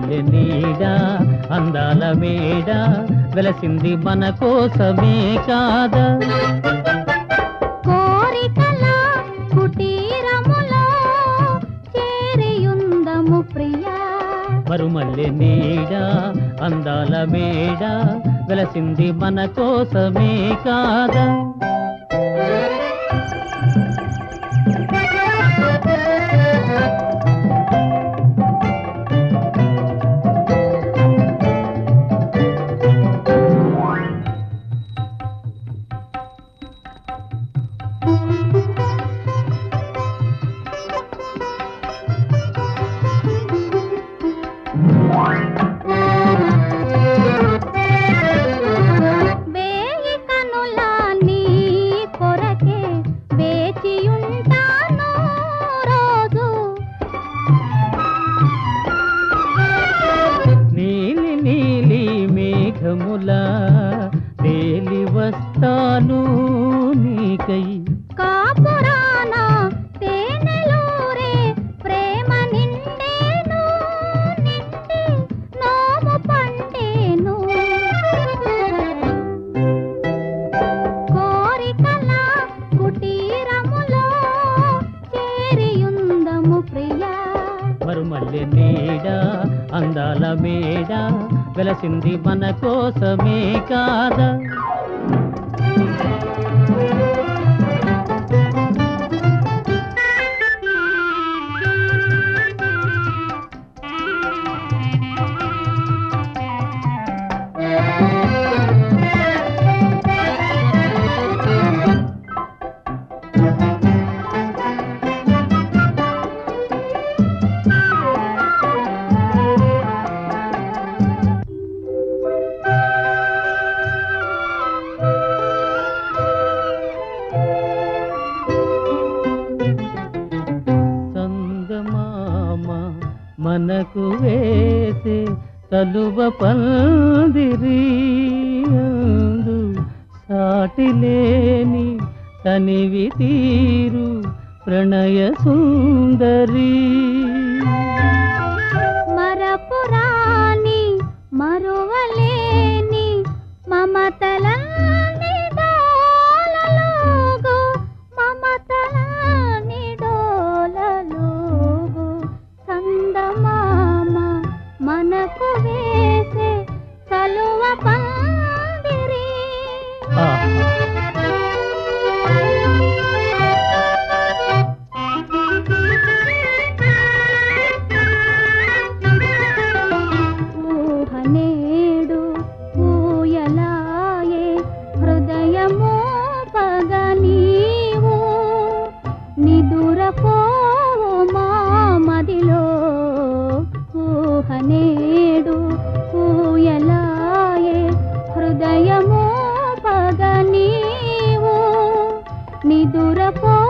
మరుమల్లె నీడ అందాల మేడ వెలసింది మన కోసమే కాదా కోరికల కుటీరములో చేరియుందము ప్రియా మరుమల్లె నీడ అందాల మేడ వెలసింది మన కోసమే కాదా వేయి కనుల నీ కొరకే వేచియుంటాను రోజు నీలి నీలి మేఘముల తేలి వస్తాను నీకై కాపురాన తేనెలూరే ప్రేమ నిండేను నిండి నోము పండేను కోరికల కుటీరములో చేరియుందము ప్రియా మరుమల్లె నీడ అందాల మేడ వెలసింది మన కోసమే కాదా చందమామ మనకు వేసే తలువ పందిరి అందు సాటిలేని తనివి తీరు ప్రణయ సుందరి మరపురాని మరువలేని మమతలని డోలలోగు మమతలని డోలలోగు సందమామ మనకు వేసే కలువ పందిరి ఊహనేడు ఊయలాయే హృదయము పగ నీవు నిదురపోవు మా మదిలో ఊహనేడు ఊయలాయే హృదయము పగ నీవు నిదురపో